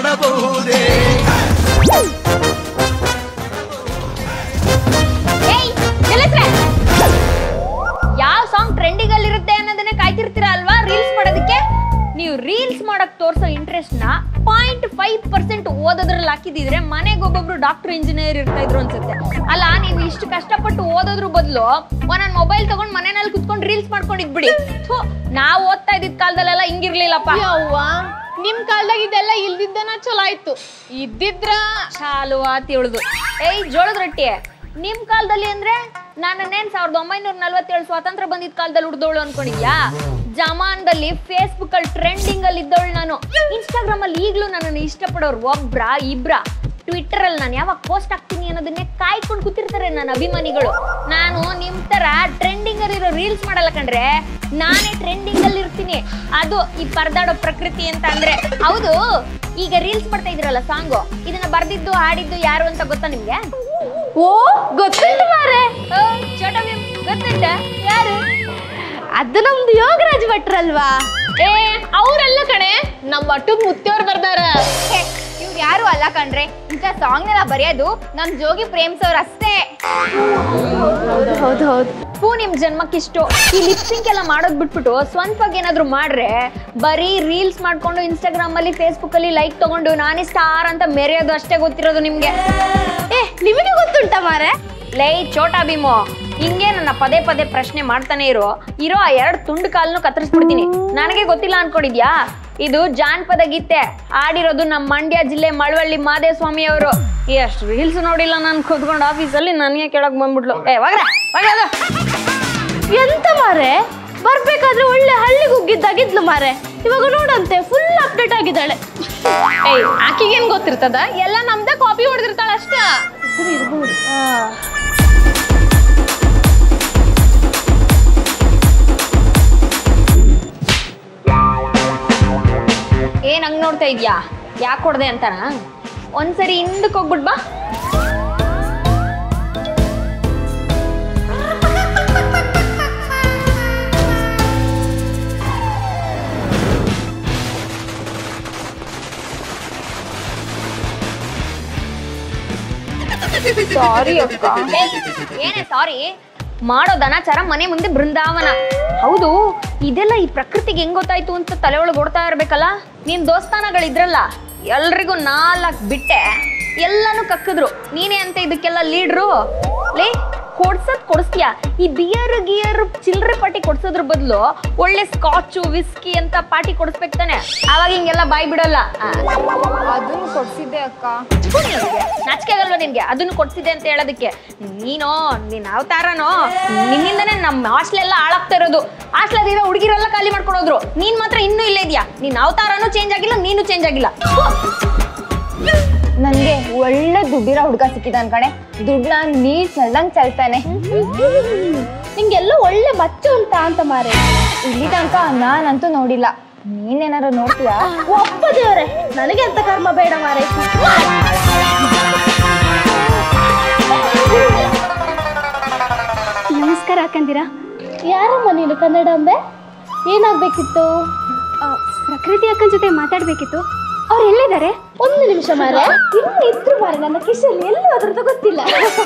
ಕಾಣಬಹುದೇ ಏಯ್ ನಿಲ್ಲಿಸ್ರೆ ಯಾವ ಸಾಂಗ್ ಟ್ರೆಂಡಿಂಗ್ ಅಲ್ಲಿ ಇರುತ್ತೆ ಅನ್ನೋದನ್ನೇ ಕಾಯ್ತಿರ್ತೀರಾ ಅಲ್ವಾ ರೀಲ್ಸ್ ಮಾಡೋದಕ್ಕೆ ನೀವು ರೀಲ್ಸ್ ಮಾಡಕ್ ತೋರ್ಸೋ ಇಂಟ್ರೆಸ್ಟ್ ನ ಪಾಯಿಂಟ್ ಫೈವ್ ಪರ್ಸೆಂಟ್ ಓದೋದ್ರಲ್ಲಿ ಹಾಕಿದಿದ್ರೆ ಮನೆಗೆ ಒಬ್ಬೊಬ್ರು ಡಾಕ್ಟರ್ ಇಂಜಿನಿಯರ್ ಇರ್ತಾ ಇದ್ರು ಅನ್ಸುತ್ತೆ ಅಲ್ಲ ನೀವು ಇಷ್ಟು ಕಷ್ಟಪಟ್ಟು ಓದೋದ್ರ ಬದಲು ಒಂದೊಂದು ಮೊಬೈಲ್ ತಗೊಂಡ್ ಮನೆಯಲ್ಲಿ ಕುತ್ಕೊಂಡು ರೀಲ್ಸ್ ಮಾಡ್ಕೊಂಡಿದ್ಬಿಡಿ ಥು, ನಾವ್ ಓದ್ತಾ ಇದ್ದಿದ್ ಕಾಲದಲ್ಲೆಲ್ಲ ಹಿಂಗಿರ್ಲಿಲ್ಲಪ್ಪ ಯವ್ವ ನಿಮ್ ಕಾಲ್ದಾಗ ಇದೆಲ್ಲ ಇಲ್ದಿದ್ದನ ಚಲೋ ಆಯ್ತು ಇದ್ದಿದ್ರ ಚಾಲು ಆತಿ ಉಳ್ದು ಏಯ್ ಜೋಳದ ರೊಟ್ಟಿ ನಿಮ್ ಕಾಲದಲ್ಲಿ ಅಂದ್ರೆ ನಾನೇನ್ ಸಾವಿರದ ಒಂಬೈನೂರ ನಲ್ವತ್ತೇಳು ಸ್ವಾತಂತ್ರ್ಯ ಬಂದಿದ್ ಕಾಲದಲ್ಲಿ ಉಡ್ದವಳು ಅನ್ಕೊಂಡಿದ್ಯಾ ಜಮಾನ್ದಲ್ಲಿ ಫೇಸ್ಬುಕ್ ಅಲ್ಲಿ ಟ್ರೆಂಡಿಂಗ್ ಅಲ್ಲಿ ಇದ್ದವಳು ನಾನು ಇನ್ಸ್ಟಾಗ್ರಾಮ್ ಅಲ್ಲಿ ಈಗ್ಲೂ ನನ್ನನ್ನು ಇಷ್ಟಪಡೋರು ಒಬ್ರ ಇಬ್ರ ಟ್ವಿಟ್ಟರ್ ಅಲ್ಲಿ ನಾನು ಯಾವಾಗ ಪೋಸ್ಟ್ ಆಗ್ತೀನಿ ಅನ್ನೋದನ್ನೇ ಕಾಯ್ಕೊಂಡು ಕೂತಿರ್ತಾರೆ ನನ್ನ ಅಭಿಮಾನಿಗಳು ನಾನು ನಿಮ್ ತರ ಟ್ರೆಂಡಿಂಗ್ ಅಲ್ಲಿರೋ ರೀಲ್ಸ್ ಮಾಡಲ್ಲ ಕಂಡ್ರೆ ನಾನೇ ಟ್ರೆಂಡಿಂಗ್ ಅಲ್ಲಿ ಇರ್ತೀನಿ ಅದು ಈ ಪರದಾಡೋ ಪ್ರಕೃತಿ ಅಂತ ಅಂದ್ರೆ ಹೌದು ಈಗ ರೀಲ್ಸ್ ಮಾಡ್ತಾ ಇದ್ರಲ್ಲ ಸಾಂಗು ಇದನ್ನ ಬರ್ದಿದ್ದು ಹಾಡಿದ್ದು ಯಾರು ಅಂತ ಗೊತ್ತಾ ನಿಮ್ಗೆ ಓ ಗೊತ್ತುಂಟು ಮಾರೆ ಓ, ಚೋಟಾ ಭೀಮ್ ಗೊತ್ತುಂಟ ಯಾರು ಅದು ನಮ್ದು ಯೋಗರಾಜ್ ಭಟ್ರಲ್ವಾ ಏ ಅವ್ರಲ್ಲ ಕಣೆ ನಮ್ ಒಟ್ಟು ಮುತ್ತಿಯವ್ರು ಬರ್ದಾರ ಇವ್ರು ಯಾರು ಅಲ್ಲ ಕಣ್ರೆ ಇಂಥ ಸಾಂಗ್ ನೆಲ್ಲ ಬರೆಯೋದು ನಮ್ ಜೋಗಿ ಪ್ರೇಮ್ಸವ್ರು ಅಷ್ಟೇ ಹೌದು ಹೌದು ಹೌದು ಹೂ ನಿಮ್ ಜನ್ಮಕ್ಕಿಷ್ಟು ಈ ಲಿಪ್ಸಿಂಕ್ ಎಲ್ಲ ಮಾಡೋದ್ ಬಿಟ್ಬಿಟ್ಟು ಸ್ವಂತವಾಗಿ ಏನಾದ್ರು ಮಾಡ್ರೆ ಬರೀ ರೀಲ್ಸ್ ಮಾಡ್ಕೊಂಡು ಇನ್ಸ್ಟಾಗ್ರಾಮ್ ಅಲ್ಲಿ ಫೇಸ್ಬುಕ್ ಅಲ್ಲಿ ಲೈಕ್ ತಗೊಂಡು ನಾನೇ ಸ್ಟಾರ್ ಅಂತ ಮೆರೆಯೋದು ಅಷ್ಟೇ ಗೊತ್ತಿರೋದು ನಿಮ್ಗೆ ಏ ನಿಮಗೆ ಗೊತ್ತುಂಟ ಮಾರೆ ಲೈ ಚೋಟಾ ಭೀಮು ಹಿಂಗೆ ನನ್ನ ಪದೇ ಪದೇ ಪ್ರಶ್ನೆ ಮಾಡ್ತಾನೆ ಇರೋ ಇರೋ ಆ ಎರಡು ತುಂಡು ಕಾಲ್ನು ಕತ್ತರಿಸ್ಬಿಡ್ತೀನಿ ನನಗೆ ಗೊತ್ತಿಲ್ಲ ಅನ್ಕೊಂಡಿದ್ಯಾ ಇದು ಜಾನಪದ ಗೀತೆ ಆಡಿರೋದು ನಮ್ಮ ಮಂಡ್ಯ ಜಿಲ್ಲೆ ಮಳವಳ್ಳಿ ಮಾದೇಸ್ವಾಮಿ ಅವರು ಎಷ್ಟು ರೀಲ್ಸ್ ನೋಡಿಲ್ಲ ನಾನು ಕೂತ್ಕೊಂಡು ಆಫೀಸಲ್ಲಿ ನನಗೆ ಕೇಳಕ್ ಬಂದ್ಬಿಟ್ಲು ಏ ಹೋಗ್ರ ಹೋಗ್ರ ಎಂತ ಮಾರೆ ಬರ್ಬೇಕಾದ್ರೆ ಒಳ್ಳೆ ಹಳ್ಳಿಗೆ ಉಗ್ಗಿದ್ದಾಗಿದ್ಲು ಮಾರೆ ಇವಾಗ ನೋಡಂತೆ ಫುಲ್ ಅಪ್ಡೇಟ್ ಆಗಿದ್ದಾಳೆ ಏಯ್ ಆಕಿಗೇನ್ ಗೊತ್ತಿರ್ತದ ಎಲ್ಲ ನಮ್ದೇ ಕಾಪಿ ಹೊಡೆದಿರ್ತಾಳ ಅಷ್ಟ ಏನ್ ಹಂಗ್ ನೋಡ್ತಾ ಇದ್ಯಾ ಯಾಕೆ ಹೊಡ್ದೆ ಅಂತನಾ ಒಂದ್ಸರಿ ಹಿಂದಕ್ಕೆ ಹೋಗ್ಬಿಟ್ ಬಾ ಸಾರಿ ಅಕ್ಕ ಏನೇ ಸಾರಿ ಮಾಡೋ ದನಾಚಾರ ಮನೆ ಮುಂದೆ ಬೃಂದಾವನ ಹೌದು ಇದೆಲ್ಲ ಈ ಪ್ರಕೃತಿಗೆ ಹೆಂಗ್ ಗೊತ್ತಾಯ್ತು ಅಂತ ತಲೆ ಒಳಗೆ ಓಡ್ತಾ ಇರ್ಬೇಕಲ್ಲ ನಿನ್ ದೋಸ್ತಾನಗಳಿದ್ರಲ್ಲ ಎಲ್ರಿಗೂ ನಾಲ್ಕು ಬಿಟ್ಟೆ ಎಲ್ಲಾನು ಕಕ್ಕಿದ್ರು ನೀನೇ ಅಂತ ಇದಕ್ಕೆಲ್ಲ ಲೀಡ್ರು ಲೇ ಕೊಡ್ಸದ್ ಕೊಡಿಸ್ತೀಯಾ ಈ ಬಿಯರ್ ಗಿಯರ್ ಚಿಲ್ಲರೆ ಪಾಟಿ ಕೊಡ್ಸೋದ್ರ ಬದಲು ಒಳ್ಳೆ ಸ್ಕಾಚು ವಿಸ್ಕಿ ಅಂತ ಪಾಟಿ ಕೊಡಿಸ್ಬೇಕು ತಾನೆ ಅವಾಗ ಹಿಂಗೆಲ್ಲ ಬಾಯ್ ಬಿಡಲ್ಲ ಆ. ಅದನ್ನು ಕೊಡ್ಸಿದ್ದೆ ಅಕ್ಕ ನಾಚಿಕೆ ಆಗಲ್ವಾ ನಿನ್ಗೆ ಅದನ್ನು ಕೊಡ್ಸಿದೆ ಅಂತ ಹೇಳೋದಕ್ಕೆ ನೀನೋ ನಿನ್ ಅವತಾರನೋ ನಿನ್ನಿಂದನೇ ನಮ್ಮ ಹಾಸ್ಟೆಲ್ ಎಲ್ಲ ಹಾಳಾಗ್ತಾ ಇರೋದು ಹಾಸ್ಟೆಲ್ ಇರೋ ಹುಡುಗಿರೆಲ್ಲ ಖಾಲಿ ಮಾಡ್ಕೊಂಡು ಹೋದ್ರು ನೀನ್ ಮಾತ್ರ ಇನ್ನೂ ಇಲ್ಲೇ ಇದೆಯಾ ನಿನ್ ಅವತಾರನೂ ಚೇಂಜ್ ಆಗಿಲ್ಲ ನೀನು ಚೇಂಜ್ ಆಗಿಲ್ಲ ನನ್ಗೆ ಒಳ್ಳೆ ದುಡ್ಡಿರೋ ಹುಡುಗ ಸಿಕ್ಕಿದ ಕಣೆ ದುಡ್ಡನ್ನ ನೀರ್ ಚೆಲ್ದಂಗ್ ಚೆಲ್ತಾನೆ ನಿಂಗೆಲ್ಲ ಒಳ್ಳೆ ಮಚ್ಚು ಉಂಟಾ ಅಂತ ಮಾರೆ ಇಲ್ಲಿ ತನಕ ನಾನಂತೂ ನೋಡಿಲ್ಲ ನೀನೇನಾರು ನೋಡ್ತೀಯಾ ಒಪ್ಪ ದೇವ್ರೆ ನನಗೆ ಅಂತ ಕರ್ಮ ಬೇಡ ಮಾರೆ ನಮಸ್ಕಾರ ಅಕ್ಕಂದಿರ ಯಾರಮ್ಮ ನೀನು ಕನ್ನಡ ಅಂಬೆ ಏನಾಗ್ಬೇಕಿತ್ತು ಪ್ರಕೃತಿ ಅಕ್ಕನ ಜೊತೆ ಮಾತಾಡ್ಬೇಕಿತ್ತು ಅವ್ರು ಎಲ್ಲಿದ್ದಾರೆ ಒಂದು ನಿಮಿಷ ಮಾರೆ ಇನ್ನು ಇದ್ರು ಮಾರೆ ನನ್ನ ಕಿಶಲ್ಲಿ ಎಲ್ಲೂ ಅದ್ರದ್ದು ಗೊತ್ತಿಲ್ಲ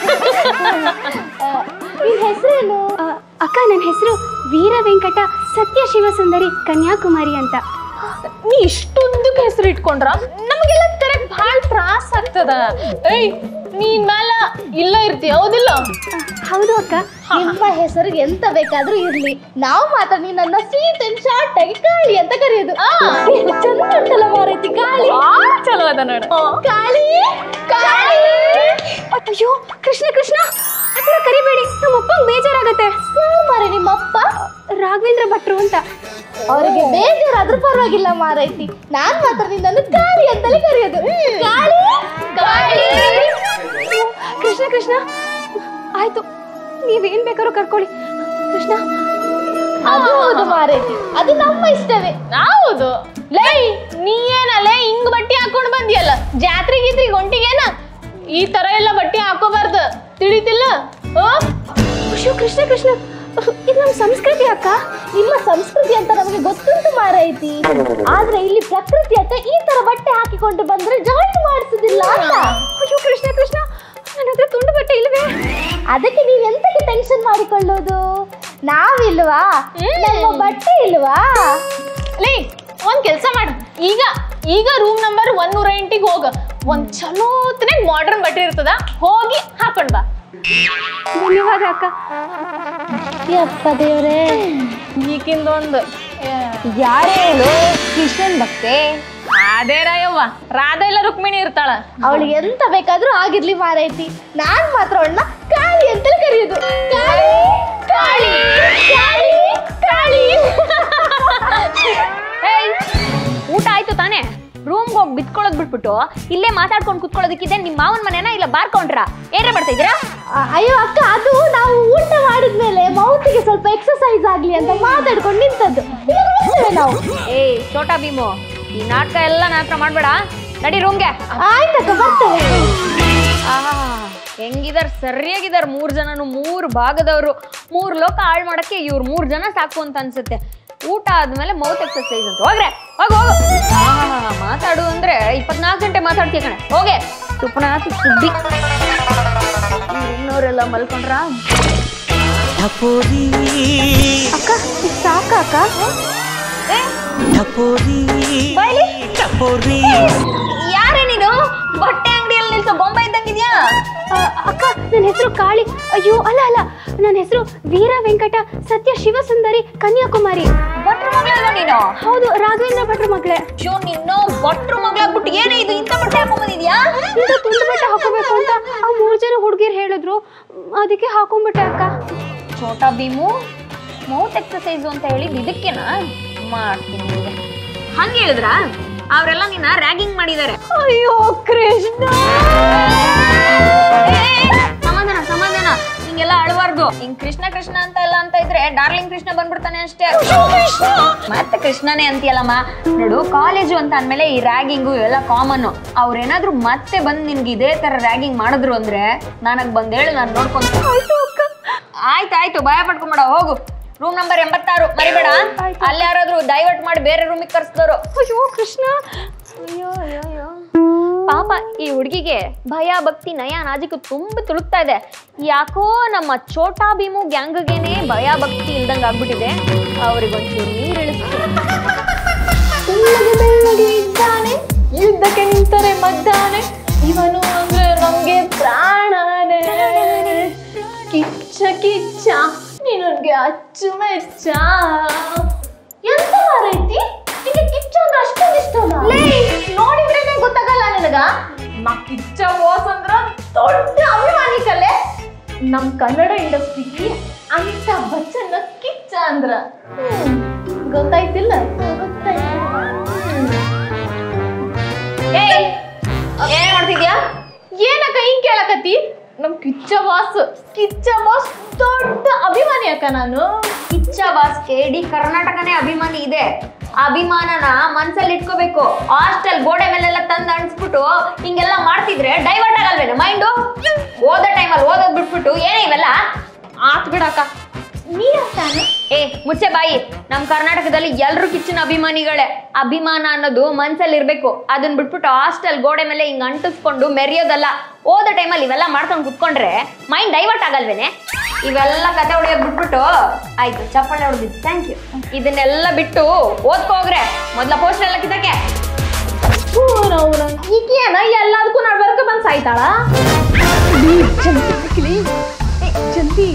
ನಿನ್ ಹೆಸರೇನು ಆ, ಅಕ್ಕ ನನ್ನ ಹೆಸರು ವೀರ ವೆಂಕಟ ಸತ್ಯ ಶಿವಸುಂದರಿ ಕನ್ಯಾಕುಮಾರಿ ಅಂತ ನೀ ಇಷ್ಟೊಂದಕ್ಕೆ ಹೆಸರು ಇಟ್ಕೊಂಡ್ರ ನಮಗೆಲ್ಲ ಕರೆಕ್ಟ್ ಭಾಳ ತ್ರಾಸ ಆಗ್ತದ ಏಯ್ ನೀನ್ ಮ್ಯಾಲ ಇಲ್ಲ ಇರ್ತೀಯ ಹೌದಿಲ್ಲ ಹೌದು ಅಕ್ಕ ನಿಮ್ಮ ಹೆಸರಿಗೆ ಎಂತ ಬೇಕಾದ್ರೂ ಇರ್ಲಿ ನಾವು ಮಾತ್ರ ನಿನ್ನ ಸ್ವೀಟ್ ಅಂಡ್ ಶಾರ್ಟ್ ಆಗಿ ಕಾಳಿ ಅಂತ ಕರೆಯೋದು ಚಂದ ಉಂಟಲ್ಲ ಮಾರೈತಿ ಕಾಳಿ ಚಲೋ ಅದ ನೋಡ ಕಾಳಿ ಕಾಳಿ ಅಯ್ಯೋ ಕೃಷ್ಣ ಕೃಷ್ಣ ಆ ಥರ ಕರಿಬೇಡಿ ನಮ್ಮ ಅಪ್ಪಂಗೆ ಬೇಜಾರಾಗತ್ತೆ ಯಾರು ಮಾರೆ ನಿಮ್ಮಪ್ಪ ರಾಘವೇಂದ್ರ ಭಟ್ರು ಅಂತ ಅವರಿಗೆ ಬೇಜಾರಾದ್ರೂ ಪರವಾಗಿಲ್ಲ ಮಾರೈತಿ ನಾನ್ ಮಾತ್ರ ನಿನ್ನನ್ನು ಕಾಳಿ ಅಂತಲೇ ಕರೆಯೋದು ಕಾಳಿ ಕಾಳಿ ಕೃಷ್ಣ ಕೃಷ್ಣ ಆಯ್ತು ನೀವೇನ್ ಬೇಕಾದ್ರೂ ಕರ್ಕೊಳ್ಳಿ ಕೃಷ್ಣ ಅದು ಹೌದು ಮಾರೈತಿ ಅದು ನಮ್ಮ ಇಷ್ಟವೇ ಹೌದು ಲೈ ನೀ ಏನಲ್ಲೇ ಹಿಂಗ್ ಬಟ್ಟೆ ಹಾಕೊಂಡು ಬಂದಿಯಲ್ಲ ಜಾತ್ರೆ ಗೀತ್ರಿಗೆ ಹೊಂಟಿಗೇನ ಈ ತರ ಎಲ್ಲ ಬಟ್ಟೆ ಹಾಕೋಬಾರ್ದು ತಿಳಿತಿಲ್ಲ ಓ ಅಯ್ಯೋ ಕೃಷ್ಣ ಕೃಷ್ಣ ಇದು ನಮ್ಮ ಸಂಸ್ಕೃತಿ ಅಕ್ಕ ನಿಮ್ಮ ಸಂಸ್ಕೃತಿ ಅಂತ ನಮಗೆ ಗೊತ್ತುಂಟು ಮಾರೈತಿ ಆದ್ರೆ ಇಲ್ಲಿ ಪ್ರಕೃತಿ ಅಕ್ಕ ಈ ತರ ಬಟ್ಟೆ ಹಾಕಿಕೊಂಡು ಬಂದ್ರೆ ಜಾಯಿನ್ ಮಾಡಿಸುದಿಲ್ಲ ಅಂತ ಅಯ್ಯೋ ಕೃಷ್ಣ ಕೃಷ್ಣ ನನ್ನ ಹತ್ರ ತುಂಡು ಬಟ್ಟೆ ಇಲ್ವೇ ಅದಕ್ಕೆ ನೀವು ಎಂತಕ್ಕೆ ಟೆನ್ಷನ್ ಮಾಡಿಕೊಳ್ಳೋದು ನಾವಿಲ್ವಾ ನಮ್ಮ ಬಟ್ಟೆ ಇಲ್ವಾ ಲೇ ಒಂದ್ ಕೆಲಸ ಮಾಡು ಈಗ ಈಗ ರೂಮ್ ನಂಬರ್ ಒನ್ ನೂರ ಎಂಟಿಗೆ ಹೋಗ ಒಂದ್ ಚಲೋತ್ನೆ ಮಾಡ್ರನ್ ಬಟ್ಟೆ ಇರ್ತದ ಹೋಗಿ ಹಾಕೊಂಡ್ ಬಾ ಧನ್ಯವಾದ ಅಕ್ಕ ಯಪ್ಪ ದೇವ್ರೇ ಈಗಿಂದೊಂದು ಯಾರೇಳು ಕೃಷ್ಣನ್ ಭಕ್ತೆ ಅದೇ ರಾಯವ್ವ ರಾಧಾ ಇಲ್ಲ ರುಕ್ಮಿಣಿ ಇರ್ತಾಳ ಅವಳಿಗೆ ಎಂತ ಬೇಕಾದ್ರೂ ಆಗಿರ್ಲಿ ಮಾರೈತಿ ನಾನ್ ಮಾತ್ರ ಅವಳನ್ನ ಕಾಳಿ ಅಂತಲೇ ಕರೆಯೋದು ಕಾಳಿ ಕಾಳಿ ಕಾಳಿ ಕಾಳಿ ಏಯ್ ಊಟ ಆಯ್ತು ತಾನೇ ರೂಮ್ಗೆ ಹೋಗಿ ಬಿತ್ಕೊಳ್ಳೋದ್ ಬಿಟ್ಬಿಟ್ಟು ಇಲ್ಲೇ ಮಾತಾಡ್ಕೊಂಡು ಕುತ್ಕೊಳ್ಳೋದಕ್ಕಿದೆ ನಿಮ್ಮ ಮಾವನ ಮನೆನ ಇಲ್ಲ ಬಾರ್ಕೊಂಡ್ರ ಏನ್ರ ಮಾಡ್ತಾ ಇದ್ದೀರಾ ಅ- ಅಯ್ಯೋ ಅಕ್ಕ ಅದು ನಾವು ಊಟ ಮಾಡಿದ್ಮೇಲೆ ಮೌತಿಗೆ ಸ್ವಲ್ಪ ಎಕ್ಸರ್ಸೈಸ್ ಆಗ್ಲಿ ಅಂತ ಮಾತಾಡ್ಕೊಂಡು ನಿಂತದ್ದು ಇವಾಗ ಬರ್ತೇವೆ ನಾವು ಏಯ್ ಚೋಟಾ ಭೀಮು ಈ ನಾಟಕ ಎಲ್ಲ ನನ್ನ ಹತ್ರ ಮಾಡ್ಬೇಡ ನಡಿ ರೂಮ್ಗೆ ಆಯ್ತಕ್ಕ ಬರ್ತೇವೆ ಹೆಂಗಿದಾರ್ ಸರಿಯಾಗಿದಾರ್ ಮೂರ್ ಜನನು ಮೂರ್ ಭಾಗದವರು ಮೂರ್ ಲೋಕ ಹಾಳು ಮಾಡಕ್ಕೆ ಇವ್ರು ಮೂರ್ ಜನ ಸಾಕು ಅಂತ ಅನ್ಸುತ್ತೆ ಊಟ ಆದ್ಮೇಲೆ ಮೌತ್ ಎಕ್ಸರ್ಸೈಸ್ ಅಂತ ಹೋಗ್ರೆ ಹೋಗು ಹೋಗು ಆಹ್, ಮಾತಾಡು ಅಂದ್ರೆ ಇಪ್ಪತ್ನಾಲ್ಕು ಗಂಟೆ ಮಾತಾಡ್ತೀಯ ಕಣೆ ಹೋಗೆ ಸುಪ್ನಾಥ್ ಸುದ್ದಿ ಇನ್ನೋರೆಲ್ಲ ಮಲ್ಕೊಂಡ್ರ ಠಪೋರಿ ಅಕ್ಕ ಇದು ಸಾಕ ಅಕ್ಕ ಠಪೋರಿ ಬಾಯ್ಲಿ ಠಪೋರಿ ಯಾರೇ ನೀನು ಬಟ್ಟೆ ಅಂಗಡಿಯಲ್ಲಿ ನಿಲ್ಸೋ ಬೊಂಬೆ ಇದ್ದಂಗಿದ್ಯಾ ಆ, ಅಕ್ಕ ನನ್ನ ಹೆಸರು ಕಾಳಿ ಅಯ್ಯೋ ಅಲ್ಲ ಅಲ್ಲ ನನ್ನ ಹೆಸರು ವೀರ ವೆಂಕಟ ಸತ್ಯ ಶಿವಸುಂದರಿ ಕನ್ಯಾಕುಮಾರಿ ಭಟ್ರ ಮಗಳಲ್ವಾ ನೀನು ಹೌದು ರಾಘವೇಂದ್ರ ಭಟ್ರ ಮಗಳೇ ಶೋ ನಿನ್ನೋ ಭಟ್ರ ಮಗಳಾಗ್ಬಿಟ್ಟು ಏನೇ ಇದು ಇಂಥ ಬಟ್ಟೆ ಹಾಕೊಂಬಂದಿದ್ಯಾ ಇಂಥ ತುಂಡು ಬಟ್ಟೆ ಹಾಕೋಬೇಕು ಅಂತ ಆ ಮೂರ್ ಜನ ಹುಡುಗಿರು ಹೇಳಿದ್ರು ಅದಕ್ಕೆ ಹಾಕೊಂಡ್ಬಿಟ್ಟೆ ಅಕ್ಕ ಛೋಟಾ ಭೀಮು ಮೌತ್ ಎಕ್ಸರ್ಸೈಸ್ ಅಂತ ಹೇಳಿದ್ ಇದಕ್ಕೆನಾ ಮಾಡ್ತೀನಿ ನಿಂಗೆ ಹಂಗೆ ಹೇಳಿದ್ರ ಅವರೆಲ್ಲ ನಿನ್ನ ರ್ಯಾಗಿಂಗ್ ಮಾಡಿದ್ದಾರೆ ಅಯ್ಯೋ ಕೃಷ್ಣ ಸಮಾಧಾನ ಸಮಾಧಾನ ಹಿಂಗೆಲ್ಲ ಅಳಬಾರ್ದು ಹಿಂಗ್ ಕೃಷ್ಣ ಕೃಷ್ಣ ಅಂತ ಎಲ್ಲ ಅಂತ ಇದ್ರೆ ಡಾರ್ಲಿಂಗ್ ಕೃಷ್ಣ ಬಂದ್ಬಿಡ್ತಾನೆ ಅಷ್ಟೇ ಮತ್ತೆ ಕೃಷ್ಣನೇ ಅಂತೀಯಲ್ಲಮ್ಮ ನೋಡು ಕಾಲೇಜು ಅಂತ ಅಂದ್ಮೇಲೆ ಈ ರ್ಯಾಗಿಂಗು ಇವೆಲ್ಲ ಕಾಮನ್ ಅವ್ರೇನಾದ್ರೂ ಮತ್ತೆ ಬಂದ್ ನಿನ್ಗೆ ಇದೇ ತರ ರ್ಯಾಗಿಂಗ್ ಮಾಡಿದ್ರು ಅಂದ್ರೆ ನನಗ್ ಬಂದ್ ಹೇಳು ನಾನು ನೋಡ್ಕೊಂತ ಆಯ್ತು ಆಯ್ತು ಭಯ ಪಡ್ಕೊಂಬೇಡ ಹೋಗು ರೂಮ್ ನಂಬರ್ ಎಂಬತ್ತಾರು ಮರಿಬೇಡ ಅಲ್ಲಿ ಯಾರಾದ್ರೂ ಡೈವರ್ಟ್ ಮಾಡಿ ಬೇರೆ ರೂಮಿಗೆ ಕರ್ಸ್ದವ್ರು ಅಯ್ಯೋ ಕೃಷ್ಣ ಅಯ್ಯೋ ಅಯ್ಯೋ ಅಯ್ಯೋ ಪಾಪ ಈ ಹುಡುಗಿಗೆ ಭಯ ಭಕ್ತಿ ನಯ ನಾಜಿಕು ತುಂಬ ತುಳುಕ್ತಾ ಇದೆ ಯಾಕೋ ನಮ್ಮ ಚೋಟಾ ಭೀಮು ಗ್ಯಾಂಗ್ಗೇನೆ ಭಯ ಭಕ್ತಿ ಇಲ್ದಂಗೆ ಆಗ್ಬಿಟ್ಟಿದೆ ಅವ್ರಿಗೊಂಚೂರು ನೀರು ಇಳಿಸ್ತು ಬೆಳ್ಳಗೆ ಬೆಳ್ಳಗೆ ಇದ್ದಾನೆ ಯುದ್ಧಕ್ಕೆ ನಿಂತರೆ ಮದ್ದಾನೆ ಇವನು ಅಂದ್ರೆ ನಮ್ಗೆ ಪ್ರಾಣನೇ ಕಿಚ್ಚ ಕಿಚ್ಚ ನಿನಗೆ ಅಚ್ಚುಮೆಚ್ಚ ಎಂತ ಮಾರೈತಿ ನಿಂಗೆ ಕಿಚ್ಚು ಅಂದ್ರೆ ಅಷ್ಟೊಂದು ಇಷ್ಟನಾ ನೋಡಿದ್ರೇನೆ ಗೊತ್ತಾಗಲ್ಲ ನಿನಗ ನಾ ಕಿಚ್ಚ ಬಾಸ್ ಅಂದ್ರ ದೊಡ್ಡ ಅಭಿಮಾನಿ ಕಲೆ ನಮ್ ಕನ್ನಡ ಇಂಡಸ್ಟ್ರಿಗೆ ಅಮಿತಾಬ್ ಬಚ್ಚನ್ ಕಿಚ್ಚ ಅಂದ್ರ ಹ್ಮ್. ಗೊತ್ತಾಯ್ತಿಲ್ಲ ಏಯ್ ಏನ್ ಮಾಡ್ತಿದ್ಯಾ ಏನಕ್ಕ ಹಿಂಗ್ ಕೇಳಕತ್ತಿ ನಮ್ ಕಿಚ್ಚ ಬಾಸ್ ಕಿಚ್ಚ ಬಾಸ್ ದೊಡ್ಡ ಅಭಿಮಾನಿ ಅಕ್ಕ ನಾನು ಕಿಚ್ಚ ಬಾಸ್ಗೆ ಇಡೀ ಕರ್ನಾಟಕನೇ ಅಭಿಮಾನಿ ಇದೆ ಅಭಿಮಾನನ ಮನ್ಸಲ್ಲಿ ಇಟ್ಕೋಬೇಕು ಹಾಸ್ಟೆಲ್ ಗೋಡೆ ಮೇಲೆಲ್ಲ ತಂದು ಅಣಿಸ್ಬಿಟ್ಟು ಹಿಂಗೆಲ್ಲ ಮಾಡ್ತಿದ್ರೆ ಡೈವರ್ಟ್ ಆಗಲ್ವೇನು ಮೈಂಡು ಓದೋ ಟೈಮಲ್ಲಿ ಓದೋದ್ ಬಿಟ್ಬಿಟ್ಟು ಏನೇ ಇವೆಲ್ಲ ಆತ್ ಬಿಡಕ್ಕ ನೀ ಅಂತಾನೆ ಏ ಮುಚ್ಚೆ ಬಾಯಿ ನಮ್ ಕರ್ನಾಟಕದಲ್ಲಿ ಎಲ್ರು ಕಿಚ್ಚಿನ ಅಭಿಮಾನಿಗಳೇ ಅಭಿಮಾನ ಅನ್ನೋದು ಮನ್ಸಲ್ಲಿ ಇರ್ಬೇಕು ಅದನ್ನ ಬಿಟ್ಬಿಟ್ಟು ಹಾಸ್ಟೆಲ್ ಗೋಡೆ ಮೇಲೆ ಹಿಂಗ್ ಅಂಟಿಸ್ಕೊಂಡು ಮೆರೆಯೋದಲ್ಲ ಓದೋ ಟೈಮಲ್ಲಿ ಇವೆಲ್ಲ ಮಾಡ್ಕೊಂಡು ಕುತ್ಕೊಂಡ್ರೆ ಮೈಂಡ್ ಡೈವರ್ಟ್ ಆಗಲ್ವೇನೆ ಇವೆಲ್ಲ ಕತೆ ಹೊಡೆಯೋದ್ ಬಿಟ್ಬಿಟ್ಟು ಆಯ್ತು ಚಪ್ಪಾಳೆ ಹೊಡೆದಿದ್ದು ಥ್ಯಾಂಕ್ ಯು ಇದನ್ನೆಲ್ಲ ಬಿಟ್ಟು ಓದ್ಕೋ ಹೋಗ್ರೆ ಮೊದ್ಲ ಪೋಸ್ಟ್ ಎಲ್ಲ ಕಿತ್ತಕ್ಕೆ ಈಗೇನ ಎಲ್ಲದಕ್ಕೂ ನಡ್ಬರ್ಕ ಬಂದ್ ಸಾಯ್ತಾಳ ಜಲ್ದಿ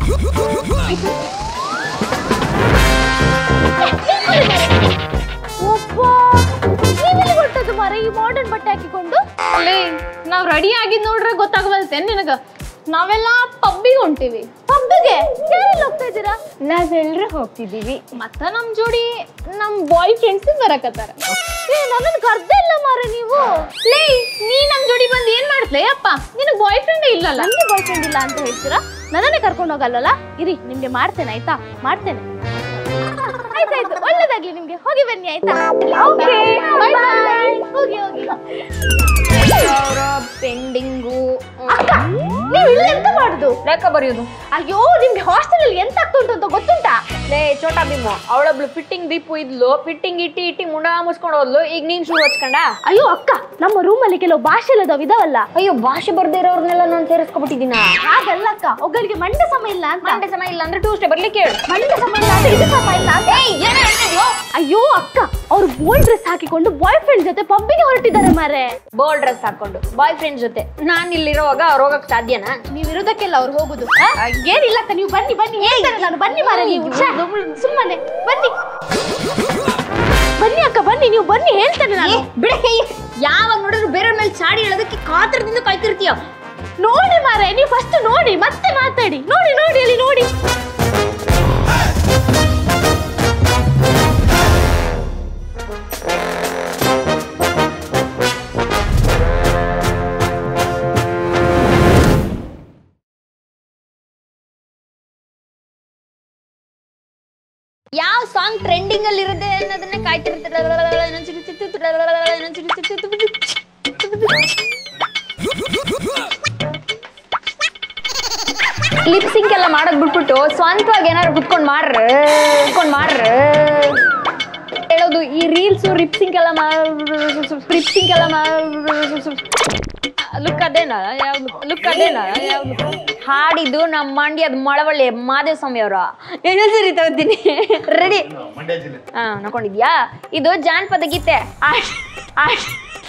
ಒಬ್ಬ ನೀವೆಲ್ಲಿ ಹೊರಟದ್ದು ಮಾರ ಈ ಮಾಡರ್ನ್ ಬಟ್ಟೆ ಹಾಕಿಕೊಂಡು ಅಲ್ಲೇ ನಾವ್ ರೆಡಿ ಆಗಿದ್ ನೋಡ್ರೆ ಗೊತ್ತಾಗಬಲ್ತೆ ನಿನಗ ನಾವೆಲ್ಲ ಪಬ್ಬಿಗೆ ಹೊಂಟಿವಿ ಪಬ್ಬಿಗೆ ಯಾರೆಲ್ಲ ಹೋಗ್ತಾ ಇದ್ದೀರಾ ನಾವೆಲ್ಲರೂ ಹೋಗ್ತಿದ್ದೀವಿ ಮತ್ತ ನಮ್ ಜೋಡಿ ನಮ್ ಬಾಯ್ ಫ್ರೆಂಡ್ಸ್ ಬರಕತ್ತಾರ ಏ ನನ್ನನ್ನು ಕರ್ದೇ ಇಲ್ಲ ಮಾರ ನೀವು ಲೇ ನೀ ನಮ್ ಜೋಡಿ ಬಂದ್ ಏನ್ ಮಾಡ್ತ್ಲೇ ಅಪ್ಪ ನಿನಗ್ ಬಾಯ್ ಫ್ರೆಂಡ್ ಇಲ್ಲಲ್ಲ ನನಗೆ ಬಾಯ್ ಫ್ರೆಂಡ್ ಇಲ್ಲ ಅಂತ ಹೇಳ್ತೀರಾ ನನ್ನನ್ನೇ ಕರ್ಕೊಂಡು ಹೋಗಲ್ಲಲ್ಲ ಇರಿ ನಿಮ್ಗೆ ಮಾಡ್ತೇನೆ ಆಯ್ತಾ ಮಾಡ್ತೇನೆ ಆಯ್ತಾಯ್ತು ಒಳ್ಳೇದಾಗ್ಲಿ ನಿಮ್ಗೆ ಹೋಗಿ ಬನ್ನಿ ಆಯ್ತಾ ಓಕೆ ಬೈ ಬೈ ಹೋಗಿ ಹೋಗಿ ಪೆಂಡಿಂಗು ಅಕ್ಕ ನೀವು ಇಲ್ಲಿ ಎಂತ ಮಾಡುದು ಲೆಕ್ಕ ಬರೆಯೋದು ಅಯ್ಯೋ ನಿಮ್ಗೆ ಹಾಸ್ಟೆಲ್ ಅಲ್ಲಿ ಎಂತ ಆಗ್ತುಂಟು ಅಂತ ಗೊತ್ತುಂಟಾ ಲೇ ಚೋಟಾ ಭೀಮು ಅವಳೊಬ್ಳು ಫಿಟ್ಟಿಂಗ್ ದೀಪು ಇದ್ಲು ಫಿಟ್ಟಿಂಗ್ ಇಟ್ಟಿ ಇಟ್ಟಿ ಮುಂಡ ಮುಚ್ಕೊಂಡು ಹೋದ್ಲು ಈಗ ನೀನ್ ಶೂ ಹಚ್ಕೊಂಡ ಅಯ್ಯೋ ಅಕ್ಕ ನಮ್ಮ ರೂಮ್ ಅಲ್ಲಿ ಕೆಲವು ಭಾಷೆ ಇಲ್ಲದವ್ ಇದಾವಲ್ಲ ಅಯ್ಯೋ ಭಾಷೆ ಬರ್ದೇ ಇರೋರ್ನೆಲ್ಲ ನಾನು ಸೇರಿಸ್ಕೊಬಿಟ್ಟಿದ್ದೀನ ಹಾಗಲ್ಲ ಅಕ್ಕ ಒಬ್ಬರಿಗೆ ಮಂಡೆ ಸಮ ಇಲ್ಲ ಅಂತ ಮಂಡೆ ಸಮಯ ಇಲ್ಲ ಅಂದ್ರೆ ಟ್ಯೂಸ್ಡೇ ಬರ್ಲಿಕ್ಕೆ ಹೇಳು ಮಂಡೆ ಸಮ ಇಲ್ಲ ಅಂದ್ರೆ ಇದು ಸಮ ಇಲ್ಲ ಅಂತ ಅಯ್ಯೋ ಅಕ್ಕ ಅವ್ರು ಬೋಲ್ಡ್ ಡ್ರೆಸ್ ಹಾಕಿಕೊಂಡು ಬಾಯ್ ಫ್ರೆಂಡ್ ಜೊತೆ ಪಬ್ಬಿಗೆ ಹೊರಟಿದ್ದಾರೆ ಮಾರೆ ಬೋಲ್ಡ್ ಡ್ರೆಸ್ ಹಾಕೊಂಡು ಬಾಯ್ ಫ್ರೆಂಡ್ ಜೊತೆ ನಾನ್ ಇಲ್ಲಿರುವಾಗ ಅವ್ರು ಹೋಗಕ್ ಸಾಧ್ಯನಾ ನೀವ್ ಇರೋದಕ್ಕೆಲ್ಲ ಅವ್ರು ಹೋಗುದು ಏನಿಲ್ಲ ಅಕ್ಕ ನೀವು ಬನ್ನಿ ಬನ್ನಿ ಹೇಳ್ತಾರೆ ನಾನು ಬನ್ನಿ ಮಾರೆ ನೀವು ಛೆ, ಸುಮ್ಮನೆ ಬನ್ನಿ ಬನ್ನಿ ಅಕ್ಕ ಬನ್ನಿ ನೀವು ಬನ್ನಿ ಹೇಳ್ತೇನೆ ನಾನು ಬಿಡ ಯಾವಾಗ ನೋಡಿದ್ರು ಬೇರೆ ಮೇಲೆ ಚಾಡಿ ಹೇಳೋದಕ್ಕೆ ಕಾತ್ರದಿಂದ ಕಾಯ್ತಿರ್ತೀಯ ನೋಡಿ ಮಾರೆ ನೀವು ಫಸ್ಟ್ ನೋಡಿ ಮತ್ತೆ ಮಾತಾಡಿ ನೋಡಿ ನೋಡಿ ಅಲ್ಲಿ ನೋಡಿ ಯಾವ ಸಾಂಗ್ ಟ್ರೆಂಡಿಂಗ್ ಅಲ್ಲಿ ಇರುತ್ತೆ ಅನ್ನೋದನ್ನ ಲಿಪ್ ಸಿಂಕ್ ಎಲ್ಲ ಮಾಡೋದ್ ಬಿಟ್ಬಿಟ್ಟು ಸ್ವಂತವಾಗಿ ಏನಾದ್ರು ಕುತ್ಕೊಂಡ್ ಮಾಡ್ರ ಕುತ್ಕೊಂಡ್ ಮಾಡ್ರ ಹೇಳೋದು ಈ ರೀಲ್ಸ್ ರಿಪ್ ಸಿಂಕ್ ಎಲ್ಲ ರಿಪ್ ಸಿಂಕ್ ಎಲ್ಲ ಲುಕ್ ಅದೇನಾ ಯಾವ್ದು ಲುಕ್ ಅದೇನಾ ಯಾವ್ದು ಹಾಡಿದ್ದು ನಮ್ಮ ಮಂಡ್ಯದ ಮಳವಳ್ಳಿ ಮಾದೇವ ಸ್ವಾಮಿ ಅವರ ಇನ್ನೊಂದ್ ಸರಿ ತಗೋತೀನಿ ರೆಡಿ ಹಾ ನೋಕೊಂಡಿದ್ಯಾ ಇದು ಜಾನಪದ ಗೀತೆ ಆಶ್ ಆಶ್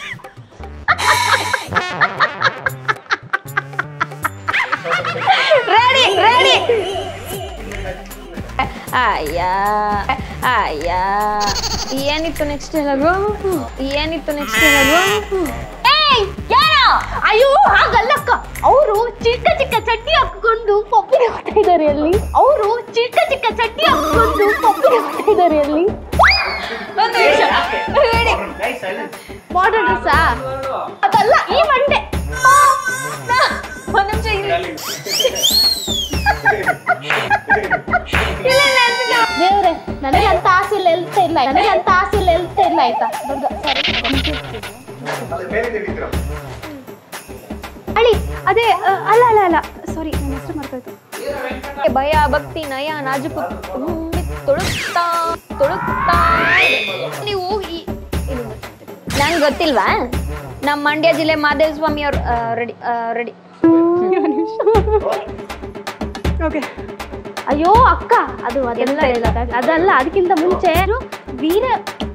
ರೆಡಿ ರೆಡಿ ಅಯ್ಯ ಅಯ್ಯ ಏನಿತ್ತು ನೆಕ್ಸ್ಟ್ ಹೇಳೋದು ಏನಿತ್ತು ನೆಕ್ಸ್ಟ್ ಹೇಳೋದು ಏಯ್ ಯಾರೋ ಅಯ್ಯೋ ಹಾಗಲ್ಲ ಅಕ್ಕ ಅವರು ಚಿಕ್ಕ ಚಿಕ್ಕ ಚಟ್ಟಿ ಹಾಕೊಂಡು ಪಪ್ಪಿಗೆ ಹೋಗ್ತಾ ಇದ್ದಾರೆ ಅಲ್ಲಿ ಅವರು ಚಿಕ್ಕ ಚಿಕ್ಕ ಚಟ್ಟಿ ಹಾಕೊಂಡು ಪಪ್ಪಿಗೆ ಹೋಗ್ತಾ ಇದ್ದಾರೆ ಅಲ್ಲಿ ಒಂದು ನಿಮಿಷ ರೆಡಿ ಮಾಡರ್ನ್ ಡ್ರೆಸ್ಸಾ ಅದಲ್ಲ ಈ ಮಂಡೆ ಒಂದ್ ನಿಮಿಷ ಇರಿ ದೇವ್ರೆ ನನಗೆ ಅಂತ ಆಸೆ ಇಲ್ಲ ಎಲ್ತ ಇಲ್ಲ ನನಗೆ ಅಂತ ಆಸೆ ಇಲ್ಲ ಎಲ್ತ ಇಲ್ಲ ಆಯ್ತಾ ದೊಡ್ಡ ಅಳಿ ಅದೇ ಅ, ಅಲ್ಲ ಅಲ್ಲ ಅಲ್ಲ ಸಾರಿ ನನ್ನ ಹೆಸರು ಮರ್ತೋಯ್ತು ಭಯ ಭಕ್ತಿ ನಯ ನಾಜುಕು ತುಂಬಿ ತೊಳುತ್ತಾ ತೊಳುತ್ತಾ ನೀವು ಈ ನಂಗೆ ಗೊತ್ತಿಲ್ವಾ ನಮ್ಮ ಮಂಡ್ಯ ಜಿಲ್ಲೆ ಮಾದೇವ ಸ್ವಾಮಿ ಅವ್ರು ರೆಡಿ ರೆಡಿ ಅಯ್ಯೋ ಅಕ್ಕ ಅದು ಅದೆಲ್ಲ ಇಲ್ಲ ಅದಲ್ಲ ಅದಕ್ಕಿಂತ ಮುಂಚೆ ವೀರ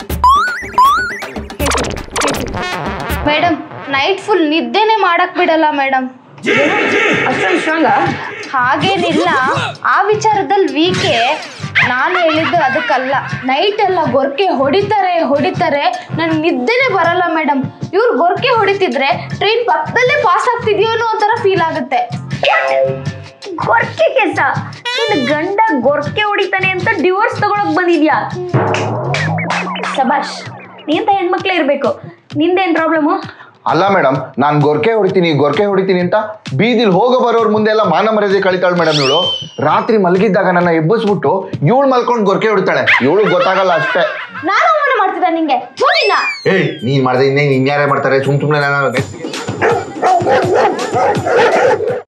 ಮೇಡಮ್ ನೈಟ್ ಫುಲ್ ನಿದ್ದೆನೆ ಮಾಡಕ್ ಬಿಡಲ್ಲ ಮೇಡಮ್ ಹಾಗೇನಿಲ್ಲ ಆ ವಿಚಾರದಲ್ಲಿ ವೀಕೆ ನಾನು ಹೇಳಿದ್ದು ಅದಕ್ಕಲ್ಲ ನೈಟ್ ಎಲ್ಲ ಗೊರ್ಕೆ ಹೊಡಿತಾರೆ ಹೊಡಿತಾರೆ ನನ್ ನಿದ್ದೆನೆ ಬರಲ್ಲ ಮೇಡಮ್ ಇವ್ರು ಗೊರ್ಕೆ ಹೊಡಿತಿದ್ರೆ ಟ್ರೈನ್ ಪಕ್ಕದಲ್ಲೇ ಪಾಸ್ ಆಗ್ತಿದ್ಯೋ ಅನ್ನೋ ಒಂಥರ ಫೀಲ್ ಆಗುತ್ತೆ ಗೊರ್ಕೆ ಕೆಸ ನಿನ್ನ ಗಂಡ ಗೊರ್ಕೆ ಹೊಡಿತಾನೆ ಅಂತ ಡಿವೋರ್ಸ್ ತಗೊಳಕ್ ಬಂದಿದ್ಯಾ ಸಬಾಷ್ ನೀಂತ ಹೆಣ್ಮಕ್ಳೇ ಇರ್ಬೇಕು ನಿಂದೇನ್ ಪ್ರಾಬ್ಲಮು ಅಲ್ಲ ಮೇಡಮ್ ನಾನು ಗೊರ್ಕೆ ಹೊಡಿತೀನಿ ಗೊರ್ಕೆ ಹೊಡಿತೀನಿ ಅಂತ ಬೀದಿಲ್ ಹೋಗ ಬರೋರ್ ಮುಂದೆ ಎಲ್ಲ ಮಾನ ಮರ್ಯಾದೆ ಕಳಿತಾಳೆ ಮೇಡಮ್ ಇವಳು ರಾತ್ರಿ ಮಲಗಿದ್ದಾಗ ನನ್ನ ಎಬ್ಬಿಸ್ಬಿಟ್ಟು ಇವಳು ಮಲ್ಕೊಂಡು ಗೊರ್ಕೆ ಹೊಡಿತಾಳೆ ಇವಳು ಗೊತ್ತಾಗಲ್ಲ ಅಷ್ಟೇ ನಾನು ಅವಮಾನ ಮಾಡ್ತಿದ್ದ ನಿಂಗೆ ಸುಮ್ಮನಿಲ್ಲ ಏಯ್ ನೀನ್ ಮಾಡ್ದೆ ಇನ್ನೇ ಇನ್ಯಾರೇ ಮಾಡ್ತಾರೆ ಸುಮ್ ಸುಮ್ನೆ ನಾನು